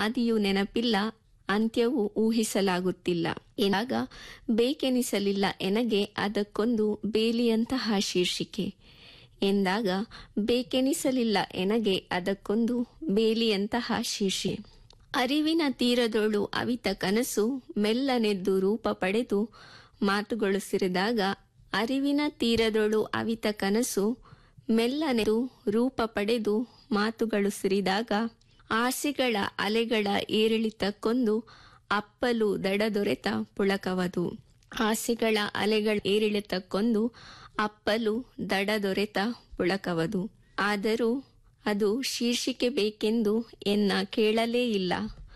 ಆದಿಯೂ ನೆನಪಿಲ್ಲ ಅಂತ್ಯವೂ ಊಹಿಸಲಾಗುತ್ತಿಲ್ಲ ಎಂದಾಗ ಬೇಕೆನಿಸಲಿಲ್ಲ ಎನಗೆ ಅದಕ್ಕೊಂದು ಬೇಲಿಯಂತಹ ಶೀರ್ಷಿಕೆ ಎಂದಾಗ ಬೇಕೆನಿಸಲಿಲ್ಲ ಎನಗೆ ಅದಕ್ಕೊಂದು ಬೇಲಿಯಂತಹ ಶೀರ್ಷೆ ಅರಿವಿನ ತೀರದೊಳು ಅವಿತ ಕನಸು ಮೆಲ್ಲನೆದ್ದು ರೂಪ ಪಡೆದು ಮಾತುಗಳು ಸಿರಿದಾಗ ಅರಿವಿನ ತೀರದೊಳು ಅವಿತ ಕನಸು ಮೆಲ್ಲನೆದು ರೂಪ ಪಡೆದು ಮಾತುಗಳು ಸಿರಿದಾಗ ಆಸೆಗಳ ಅಲೆಗಳ ಏರಿಳಿತಕ್ಕೊಂದು ಅಪ್ಪಲು ದಡದೊರೆತ ಪುಳಕವದು ಆಸೆಗಳ ಅಲೆಗಳ ಏರಿಳಿತಕ್ಕೊಂದು ಅಪ್ಪಲು ದಡದೊರೆತ ಪುಳಕವದು ಆದರೂ ಅದು ಶೀರ್ಷಿಕೆ ಬೇಕೆಂದು ಎನ್ನ ಕೇಳಲೇ ಇಲ್ಲ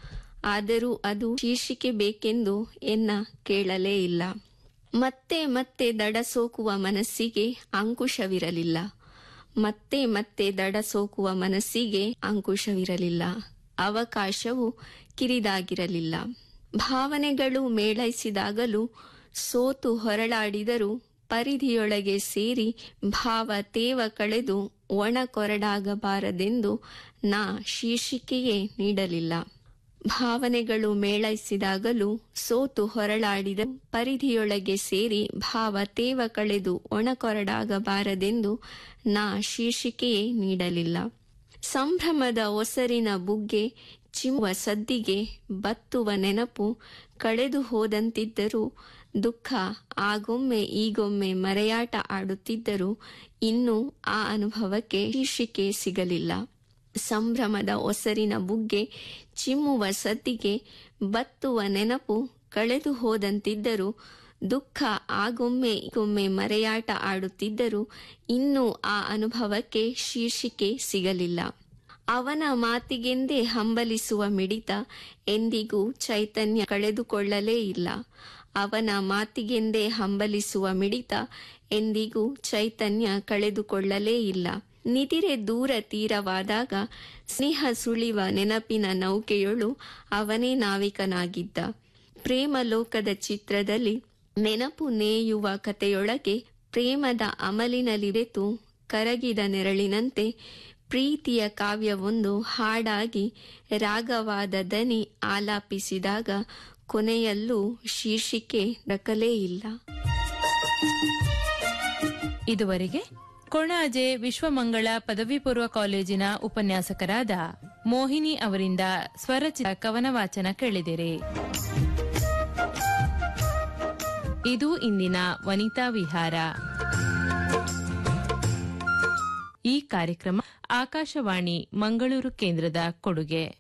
ಆದರೂ ಅದು ಶೀರ್ಷಿಕೆ ಬೇಕೆಂದು ಎನ್ನ ಕೇಳಲೇ ಇಲ್ಲ ಮತ್ತೆ ಮತ್ತೆ ದಡ ಸೋಕುವ ಮನಸ್ಸಿಗೆ ಅಂಕುಶವಿರಲಿಲ್ಲ ಮತ್ತೆ ಮತ್ತೆ ದಡ ಸೋಕುವ ಮನಸ್ಸಿಗೆ ಅಂಕುಶವಿರಲಿಲ್ಲ ಅವಕಾಶವು ಕಿರಿದಾಗಿರಲಿಲ್ಲ ಭಾವನೆಗಳು ಮೇಳೈಸಿದಾಗಲೂ ಸೋತು ಹೊರಳಾಡಿದರೂ ಪರಿಧಿಯೊಳಗೆ ಸೇರಿ ಭಾವ ತೇವ ಕಳೆದು ಒಣ ಕೊರಡಾಗಬಾರದೆಂದು ನಾ ಶೀರ್ಷಿಕೆಯೇ ನೀಡಲಿಲ್ಲ ಭಾವನೆಗಳು ಮೇಳೈಸಿದಾಗಲೂ ಸೋತು ಹೊರಳಾಡಿದ ಪರಿಧಿಯೊಳಗೆ ಸೇರಿ ಭಾವ ತೇವ ಕಳೆದು ಒಣಕೊರಡಾಗಬಾರದೆಂದು ನಾ ಶೀರ್ಷಿಕೆಯೇ ನೀಡಲಿಲ್ಲ ಸಂಭ್ರಮದ ಒಸರಿನ ಬುಗ್ಗೆ ಚಿಮ್ಮುವ ಸದ್ದಿಗೆ ಬತ್ತುವ ನೆನಪು ಕಳೆದು ಹೋದಂತಿದ್ದರೂ ದುಃಖ ಆಗೊಮ್ಮೆ ಈಗೊಮ್ಮೆ ಮರೆಯಾಟ ಆಡುತ್ತಿದ್ದರೂ ಇನ್ನೂ ಆ ಅನುಭವಕ್ಕೆ ಶೀರ್ಷಿಕೆ ಸಿಗಲಿಲ್ಲ ಸಂಭ್ರಮದ ಒಸರಿನ ಬುಗ್ಗೆ ಚಿಮ್ಮುವ ಸದ್ದಿಗೆ ಬತ್ತುವ ನೆನಪು ಕಳೆದು ಹೋದಂತಿದ್ದರೂ ದುಃಖ ಆಗೊಮ್ಮೆ ಈಗೊಮ್ಮೆ ಮರೆಯಾಟ ಆಡುತ್ತಿದ್ದರೂ ಇನ್ನೂ ಆ ಅನುಭವಕ್ಕೆ ಶೀರ್ಷಿಕೆ ಸಿಗಲಿಲ್ಲ ಅವನ ಮಾತಿಗೆಂದೇ ಹಂಬಲಿಸುವ ಮಿಡಿತ ಎಂದಿಗೂ ಚೈತನ್ಯ ಕಳೆದುಕೊಳ್ಳಲೇ ಇಲ್ಲ ಅವನ ಮಾತಿಗೆಂದೇ ಹಂಬಲಿಸುವ ಮಿಡಿತ ಎಂದಿಗೂ ಚೈತನ್ಯ ಕಳೆದುಕೊಳ್ಳಲೇ ಇಲ್ಲ ನಿದಿರೆ ದೂರ ತೀರವಾದಾಗ ಸ್ನೇಹ ಸುಳಿವ ನೆನಪಿನ ನೌಕೆಯೊಳು ಅವನೇ ನಾವಿಕನಾಗಿದ್ದ ಪ್ರೇಮ ಲೋಕದ ಚಿತ್ರದಲ್ಲಿ ನೆನಪು ನೇಯುವ ಕಥೆಯೊಳಗೆ ಪ್ರೇಮದ ಅಮಲಿನಲಿರೆತು ಕರಗಿದ ನೆರಳಿನಂತೆ ಪ್ರೀತಿಯ ಕಾವ್ಯವೊಂದು ಹಾಡಾಗಿ ರಾಗವಾದ ದನಿ ಆಲಾಪಿಸಿದಾಗ ಕೊನೆಯಲ್ಲೂ ಶೀರ್ಷಿಕೆ ದಕ್ಕಲೇ ಇಲ್ಲ ಇದುವರೆಗೆ ಕೊಣಾಜೆ ವಿಶ್ವಮಂಗಳ ಪದವಿ ಪೂರ್ವ ಕಾಲೇಜಿನ ಉಪನ್ಯಾಸಕರಾದ ಮೋಹಿನಿ ಅವರಿಂದ ಸ್ವರಚಿತ ಕವನ ವಾಚನ ಕೇಳಿದಿರಿ ಇದು ಇಂದಿನ ವನಿತಾ ವಿಹಾರ ಈ ಕಾರ್ಯಕ್ರಮ ಆಕಾಶವಾಣಿ ಮಂಗಳೂರು ಕೇಂದ್ರದ ಕೊಡುಗೆ